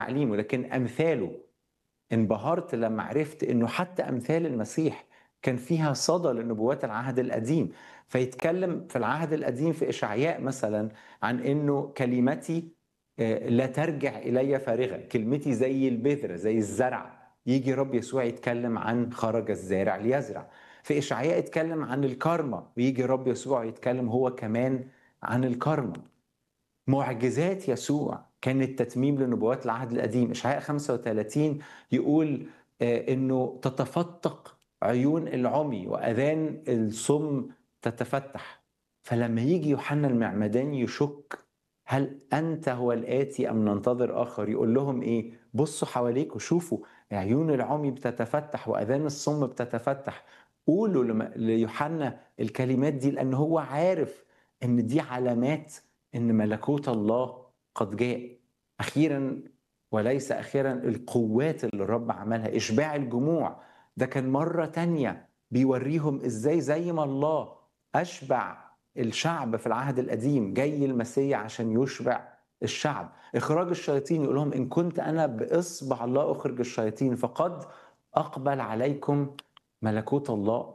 تعليمه لكن امثاله انبهرت لما عرفت انه حتى امثال المسيح كان فيها صدى لنبوات العهد القديم فيتكلم في العهد القديم في اشعياء مثلا عن انه كلمتي آه، لا ترجع الي فارغه كلمتي زي البذره زي الزرع يجي رب يسوع يتكلم عن خرج الزارع ليزرع في اشعياء يتكلم عن الكارما ويجي رب يسوع يتكلم هو كمان عن الكارما معجزات يسوع كانت تتميم لنبوات العهد القديم اشعياء 35 يقول آه، انه تتفتق عيون العمي واذان الصم تتفتح فلما يجي يوحنا المعمداني يشك هل انت هو الاتي ام ننتظر اخر يقول لهم ايه بصوا حواليك وشوفوا عيون العمي بتتفتح واذان الصم بتتفتح قولوا لم- ليوحنا الكلمات دي لان هو عارف ان دي علامات ان ملكوت الله قد جاء اخيرا وليس اخيرا القوات اللي الرب عملها اشباع الجموع ده كان مره تانية بيوريهم ازاي زي ما الله اشبع الشعب في العهد القديم جاي المسيح عشان يشبع الشعب اخراج الشياطين يقول لهم ان كنت انا باصبع الله اخرج الشياطين فقد اقبل عليكم ملكوت الله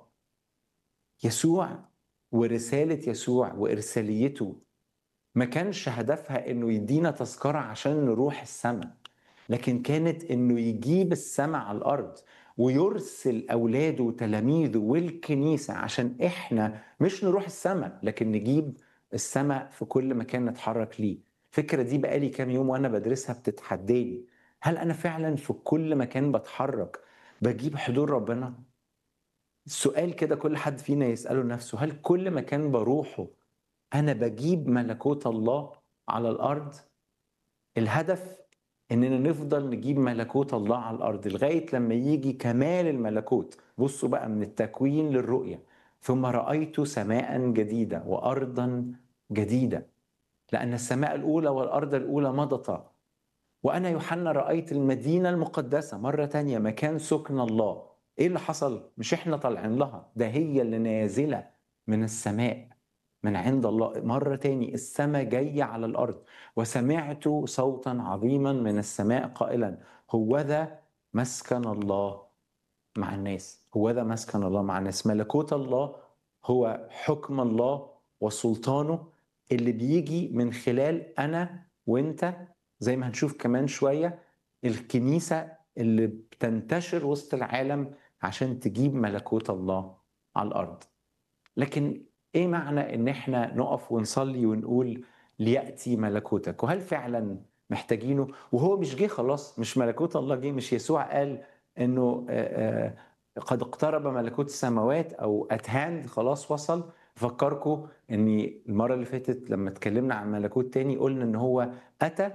يسوع ورساله يسوع وارساليته ما كانش هدفها انه يدينا تذكره عشان نروح السماء لكن كانت انه يجيب السماء على الارض ويرسل اولاده وتلاميذه والكنيسه عشان احنا مش نروح السماء لكن نجيب السماء في كل مكان نتحرك ليه الفكره دي بقالي كام يوم وانا بدرسها بتتحداني هل انا فعلا في كل مكان بتحرك بجيب حضور ربنا السؤال كده كل حد فينا يساله نفسه هل كل مكان بروحه انا بجيب ملكوت الله على الارض الهدف اننا نفضل نجيب ملكوت الله على الارض لغايه لما يجي كمال الملكوت بصوا بقى من التكوين للرؤيه ثم رايت سماء جديده وارضا جديده لان السماء الاولى والارض الاولى مضتا وانا يوحنا رايت المدينه المقدسه مره تانية مكان سكن الله ايه اللي حصل مش احنا طالعين لها ده هي اللي نازله من السماء من عند الله مرة تاني السماء جاية على الأرض وسمعت صوتا عظيما من السماء قائلا هوذا مسكن الله مع الناس هوذا مسكن الله مع الناس ملكوت الله هو حكم الله وسلطانه اللي بيجي من خلال أنا وإنت زي ما هنشوف كمان شوية الكنيسة اللي بتنتشر وسط العالم عشان تجيب ملكوت الله على الأرض لكن ايه معنى ان احنا نقف ونصلي ونقول لياتي ملكوتك وهل فعلا محتاجينه وهو مش جه خلاص مش ملكوت الله جه مش يسوع قال انه آه، آه، قد اقترب ملكوت السماوات او اتهاند خلاص وصل فكركم ان المره اللي فاتت لما اتكلمنا عن ملكوت تاني قلنا ان هو اتى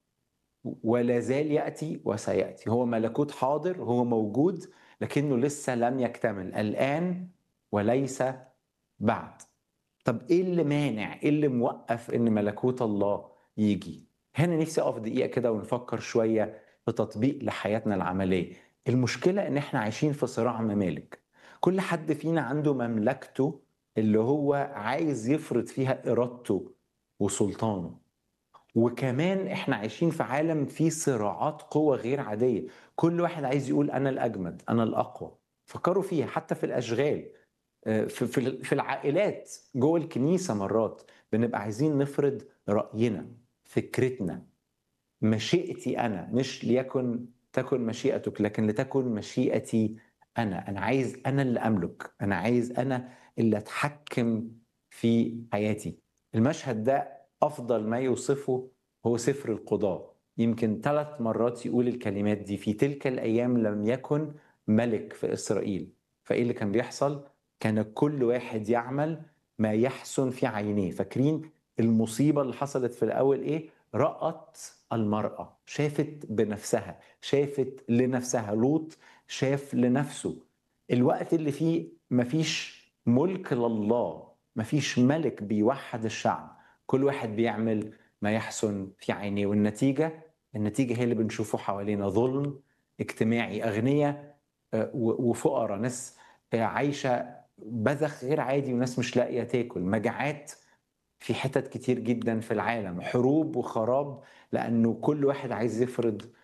ولا زال ياتي وسياتي هو ملكوت حاضر هو موجود لكنه لسه لم يكتمل الان وليس بعد طب ايه اللي مانع ايه اللي موقف ان ملكوت الله يجي هنا نفسي اقف دقيقه كده ونفكر شويه في تطبيق لحياتنا العمليه المشكله ان احنا عايشين في صراع ممالك كل حد فينا عنده مملكته اللي هو عايز يفرض فيها ارادته وسلطانه وكمان احنا عايشين في عالم فيه صراعات قوة غير عادية كل واحد عايز يقول انا الاجمد انا الاقوى فكروا فيها حتى في الاشغال في في في العائلات جوه الكنيسه مرات بنبقى عايزين نفرض راينا فكرتنا مشيئتي انا مش ليكن تكن مشيئتك لكن لتكن مشيئتي انا انا عايز انا اللي املك انا عايز انا اللي اتحكم في حياتي المشهد ده افضل ما يوصفه هو سفر القضاء يمكن ثلاث مرات يقول الكلمات دي في تلك الايام لم يكن ملك في اسرائيل فايه اللي كان بيحصل كان كل واحد يعمل ما يحسن في عينيه فاكرين المصيبة اللي حصلت في الأول إيه؟ رأت المرأة شافت بنفسها شافت لنفسها لوط شاف لنفسه الوقت اللي فيه مفيش ملك لله مفيش ملك بيوحد الشعب كل واحد بيعمل ما يحسن في عينيه والنتيجة النتيجة هي اللي بنشوفه حوالينا ظلم اجتماعي أغنياء آه، و- وفقراء ناس آه، عايشة بذخ غير عادي وناس مش لاقيه تاكل مجاعات في حتت كتير جدا في العالم حروب وخراب لانه كل واحد عايز يفرض